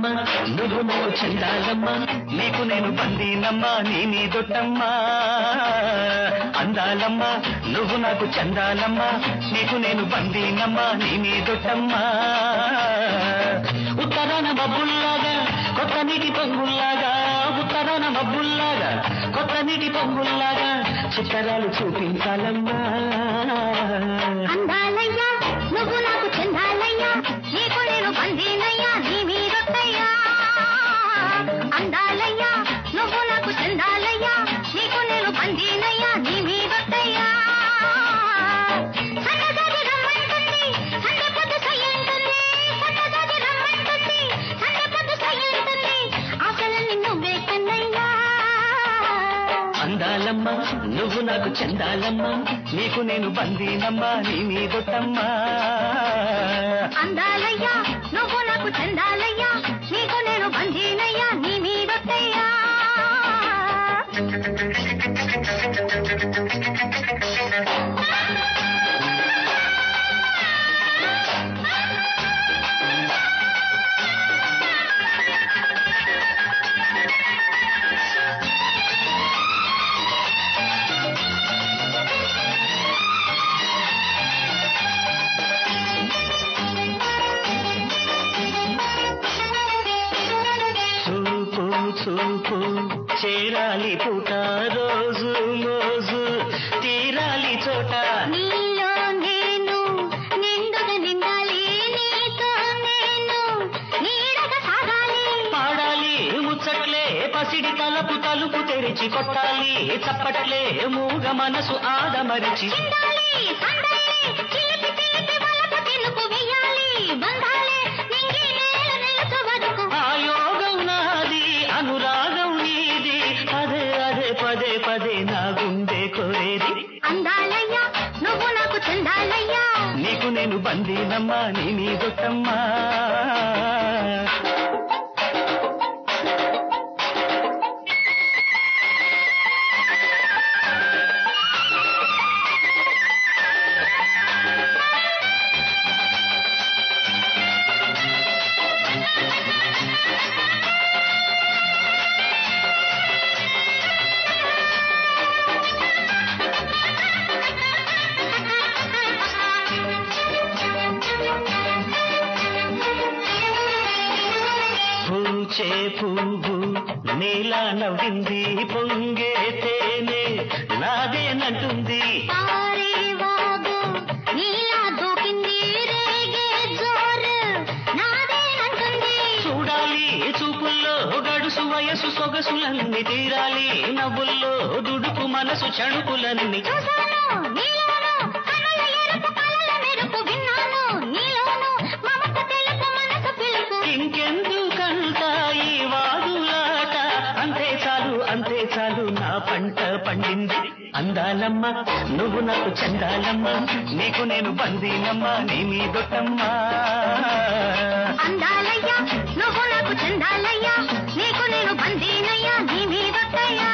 నువ్వు నువ్వు చందాలమ్మ నీకు నేను బందీనమ్మ నీ నీ దొట్టమ్మ అందాలమ్మ నువ్వు నాకు చందాలమ్మ నీకు నేను బందీనమ్మ నీ నీ దొట్టమ్మ ఉత్తరాన మబ్బుల్లాగా కొత్త నీటి పొంగుల్లాగా ఉత్తరాన మబ్బుల్లాగా కొత్త నీటి పొంగుల్లాగా చిత్తరాలు చూపించాలమ్మా అందాలయ్యా నువ్వు నాకు చెందాలయ్యా నీకు నేను బందీనయ్యా నీ మీదొట్టయ్యా అందాలయ్యా నువ్వు నాకు చెందాలయ్యా నీకు నేను బందీనయ్యా నీ మీదొట్టయ్యా సన్నజాజి రమ్మంటుంది సందె పొద్దు సయ్యంటుంది సన్నజాజి రమ్మంటుంది సందె పొద్దు సయ్యంటుంది ఆశలన్నీ నువ్వే కన్నయ్యా అందాలమ్మ నువ్వు నాకు చందాలమ్మ నీకు నేను బందీనమ్మ నీ మీదొట్టమ్మా అందాలయ్యా నువ్వు నాకు చందాలయ్యా నీకు నేను బందీనయ్యా నీ మీదొట్టయ్యా చూపు చూపు చేరాలి పూట రోజు రోజు తీరాలి చోట నీలో నేను నిండుగా నిండాలి నీతో నేను నీడగా సాగాలి పాడాలి ముచ్చట్లే పసిడి తలపు తలుపు తెరిచి కొట్టాలి చప్పట్లే మూగ మనసు ఆదమరిచి చిందాలి సందాలి చిలిపి చిలిపి వలపు తినుకు వెయ్యాలి బంధాలే నింగి నేల నిలుచు వరకు ఆ యోగం నాది అనురాగం నీది అదే అదే పదే పదే నా గుండె కోరేది అందాలయ్యా నువ్వు నాకు చందాలయ్యా నీకు నేను బందీనమ్మా నీ మీదొట్టమ్మా పూచే పువ్వు నీలా నవ్వింది పొంగే తేనె నాదేనంటుంది పారే వాగు నీలా దూకింది రేగే జోరు నాదేనంటుంది చూడాలి చూపుల్లో గడుసు వయసు సొగసులన్నీ తీరాలి నవ్వుల్లో దుడుకు మనసు చణుకులన్నీ చూశాను నీలోను కనుల ఎరుపు కలల మెరుపు విన్నాను నీలోను మమత తెలుపు మనసు పిలుపు ఇంకెందుకంట ఈ వాదులాట అంతే చాలు అంతే చాలు నా పంట పండింది అందాలమ్మ నువ్వు నాకు చందాలమ్మ నీకు నేను బందీనమ్మ నీ మీదొట్టమ్మా అందాలయ్యా నువ్వు నాకు చందాలయ్యా నీకు నేను బందీనయ్యా నీ మీదొట్టయ్యా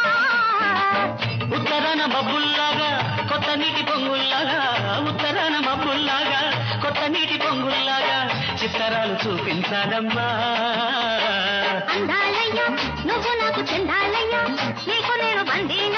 ఉత్తరాన మబ్బుల్లాగా కొత్త నీటి పొంగుల్లాగా ఉత్తరాన మబ్బుల్లాగా కొత్త నీటి పొంగుల్లాగా చిత్తరాలు చూపించాలమ్మా అందాలయ్యా నువ్వు నాకు చందాలయ్యా నీకు నేను బందీన